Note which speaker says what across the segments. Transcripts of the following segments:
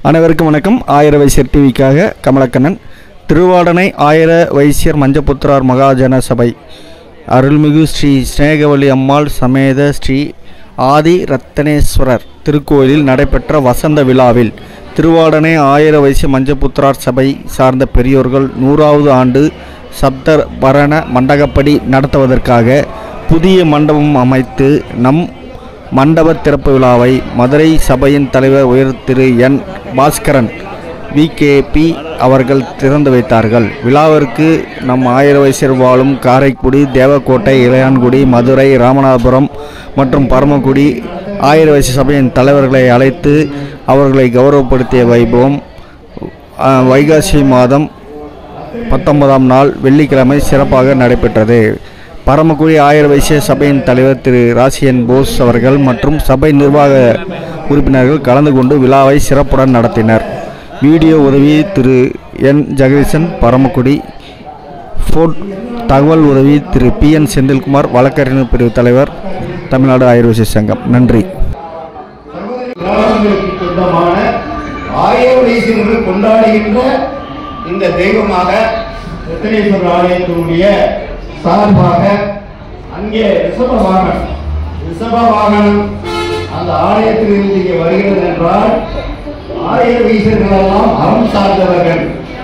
Speaker 1: அனைவருக்கும் வணக்கம் ஆயிர வைசியர் டிவிக்காக கமலக்கண்ணன் திருவாடனை ஆயிர வைசியர் மஞ்சப்புத்திரார் மகாஜன சபை அருள்மிகு ஸ்ரீ ஸ்நேகவல்லி அம்மாள் சமேத ஸ்ரீ ஆதி ரத்தனேஸ்வரர் திருக்கோயிலில் நடைபெற்ற வசந்த விழாவில் திருவாடனை ஆயிர வைசிய மஞ்சப்புத்திரார் சபை சார்ந்த பெரியோர்கள் நூறாவது ஆண்டு சப்த பரண மண்டகப்படி நடத்துவதற்காக புதிய மண்டபம் அமைத்து நம் மண்டப திறப்பு விழாவை மதுரை சபையின் தலைவர் உயர் திரு என் பாஸ்கரன் விகேபி அவர்கள் திறந்து வைத்தார்கள் விழாவிற்கு நம் ஆயிர வயசர் வாழும் காரைக்குடி தேவக்கோட்டை இளையான்குடி மதுரை ராமநாதபுரம் மற்றும் பரமக்குடி ஆயிர வயசு சபையின் தலைவர்களை அழைத்து அவர்களை கௌரவப்படுத்திய வைபவம் ஆ, வைகாசி மாதம் பத்தொன்பதாம் நாள் வெள்ளிக்கிழமை சிறப்பாக நடைபெற்றது பரமக்குடி ஆயிர வைசிய சபையின் தலைவர் திரு ராசியன் போஸ் அவர்கள் மற்றும் சபை நிர்வாக உறுப்பினர்கள் கலந்து கொண்டு விழாவை சிறப்புடன் நடத்தினர் வீடியோ உதவி திரு என் ஜெகதீசன் பரமக்குடி ஃபோட் தகவல் உதவி திரு பி என் செந்தில்குமார் வழக்கறிஞர் பிரிவு தலைவர் தமிழ்நாடு ஆயுர்வேத வைசிய சங்கம் நன்றி
Speaker 2: கிராமங்களுக்கு சொந்தமான ஆயிரம் வயசுகள் கொண்டாடுகின்ற இந்த தெய்வமாக ரத்தனேஸ்வரர் ஆலயத்தினுடைய சார்பாக அங்கே ரிஷப வாகனம் ரிஷப வாகனம் அந்த ஆலயத்திலிருந்து இங்கே வருகிறது என்றால் ஆயிர வயசுகள் எல்லாம் அறம் சார்ந்தவர்கள்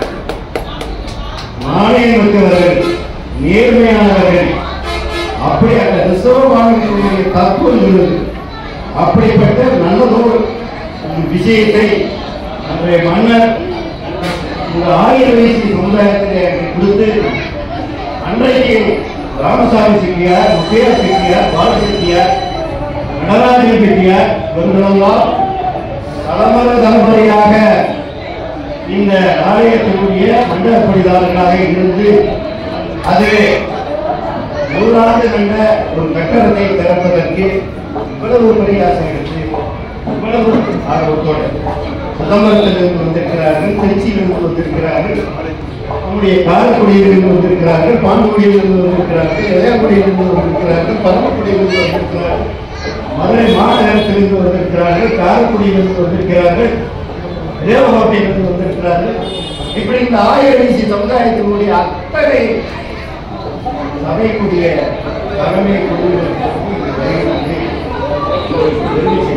Speaker 2: நாணயம் மிக்கவர்கள் நேர்மையானவர்கள் அப்படி அந்த ரிஷப வாகனத்தினுடைய தத்துவம் இருக்குது அப்படிப்பட்ட நல்லதொரு விஷயத்தை அன்றைய மன்னர் இந்த ஆயிரம் வயசு சமுதாயத்திலே கொடுத்து அன்றைக்கு ராமசாமி செட்டியார் முத்தையா செட்டியார் பால செட்டியார் நடராஜன் செட்டியார் இவர்களெல்லாம் தலைமுறை தலைமுறையாக இந்த ஆலயத்தினுடைய மண்டலப்படிதாரர்களாக இருந்து அதிலே நூறாண்டு கண்ட ஒரு கட்டடத்தை திறப்பதற்கு இவ்வளவு பரியாசம் எடுத்து இவ்வளவு ஆர்வத்தோடு சிதம்பரத்திலிருந்து வந்திருக்கிறார்கள் திருச்சியிலிருந்து வந்திருக்கிறார்கள் நம்முடைய காரைக்குடியிலிருந்து வந்திருக்கிறார்கள் பாம்புக்குடியிலிருந்து வந்திருக்கிறார்கள் இளையங்குடியிலிருந்து வந்திருக்கிறார்கள் பரமக்குடியிலிருந்து வந்திருக்கிறார்கள் மதுரை மாநகரத்திலிருந்து வந்திருக்கிறார்கள் காரைக்குடியிலிருந்து வந்திருக்கிறார்கள் தேவகோட்டையிலிருந்து வந்திருக்கிறார்கள் இப்படி இந்த ஆயிரம் வீசி சமுதாயத்தினுடைய அத்தனை சபைக்குரிய தலைமை குழுவிற்கு பெருமை